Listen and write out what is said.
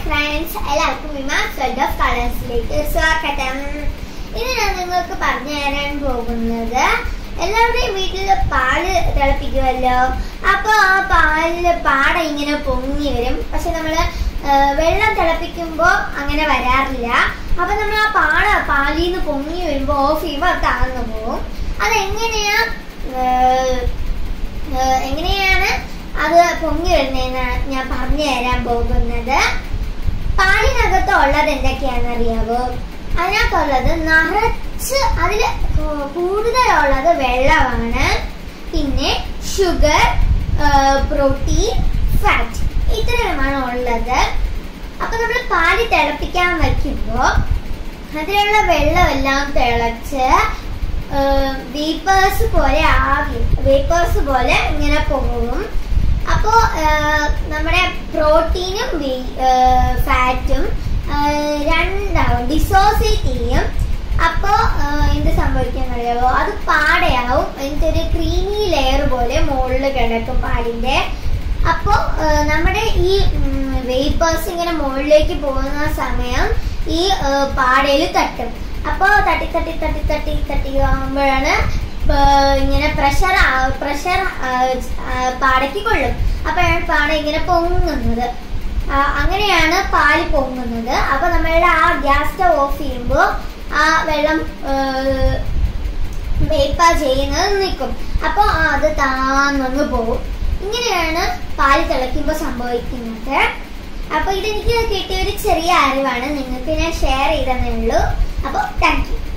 friends എല്ലാവർക്കും വിമാസ് world of കളേഴ്സിലേക്ക് സ്വാഗതം ഇന്ന് ഞാൻ നിങ്ങൾക്ക് പറഞ്ഞു തരാൻ പോകുന്നത് എല്ലാവരുടെയും വീട്ടിൽ പാല് തിളപ്പിക്കുമല്ലോ അപ്പോൾ ആ പാലില് പാട ഇങ്ങനെ പൊങ്ങി വരും പക്ഷെ നമ്മൾ വെള്ളം തിളപ്പിക്കുമ്പോൾ അങ്ങനെ വരാറില്ല അപ്പൊ നമ്മൾ ആ പാട പാലിൽ നിന്ന് പൊങ്ങി വരുമ്പോൾ ഓഫ് ചെയ്യുമ്പോൾ അത് താഴ്ന്നു പോകും അതെങ്ങനെയാ ഏഹ്, ഏഹ്, എങ്ങനെയാണ് അത് പൊങ്ങി വരുന്നതെന്ന് ഞാൻ പറഞ്ഞു തരാൻ പോകുന്നത് പാലിനകത്ത് ഉള്ളത് എന്തൊക്കെയാണെന്ന് അറിയാവോ അതിനകത്തുള്ളത് നിറച്ച് അതിൽ കൂടുതലുള്ളത് വെള്ളമാണ് പിന്നെ ഷുഗർ പ്രോട്ടീൻ ഫാറ്റ് ഇത്രയുമാണ് ഉള്ളത് അപ്പൊ നമ്മൾ പാല് തിളപ്പിക്കാൻ വയ്ക്കുമ്പോൾ അതിലുള്ള വെള്ളമെല്ലാം തിളച്ച് വേപ്പേഴ്സ് പോലെ ആവി വേപ്പേഴ്സ് പോലെ ഇങ്ങനെ പോകും അപ്പോൾ നമ്മുടെ പ്രോട്ടീനും ഫാറ്റും രണ്ടാവും ഡിസോസിയേറ്റ് ചെയ്യും അപ്പോൾ എന്ത് സംഭവിക്കാൻ അറിയാവോ അത് പാടയാവും എന്നിട്ട് ഒരു ക്രീമി ലെയർ പോലെ മുകളിൽ കിടക്കും പാലിന്റെ അപ്പോൾ നമ്മുടെ ഈ വേപ്പേഴ്സ് ഇങ്ങനെ മുകളിലേക്ക് പോകുന്ന സമയം ഈ പാടയിൽ തട്ടും അപ്പോൾ തട്ടി തട്ടി തട്ടി തട്ടി തട്ടി ആകുമ്പോഴാണ് ഇങ്ങനെ പ്രഷർ പ്രഷർ പാടയ്ക്ക് കൊള്ളും അപ്പോഴാണ് പാട ഇങ്ങനെ പൊങ്ങുന്നത് ആ, അങ്ങനെയാണ് പാല് പൊങ്ങുന്നത് അപ്പൊ നമ്മളുടെ ആ ഗ്യാസ് സ്റ്റവ് ഓഫ് ചെയ്യുമ്പോൾ ആ വെള്ളം വേപ്പ ചെയ്യുന്നത് നിൽക്കും അപ്പോൾ അത് താന്നൊന്ന് പോകും ഇങ്ങനെയാണ് പാല് തിളയ്ക്കുമ്പോൾ സംഭവിക്കുന്നത് അപ്പൊ ഇതെനിക്ക് കിട്ടിയ ഒരു ചെറിയ അറിവാണ് നിങ്ങൾക്ക് ഞാൻ ഷെയർ ചെയ്തതേ ഉള്ളൂ അപ്പോൾ താങ്ക് യു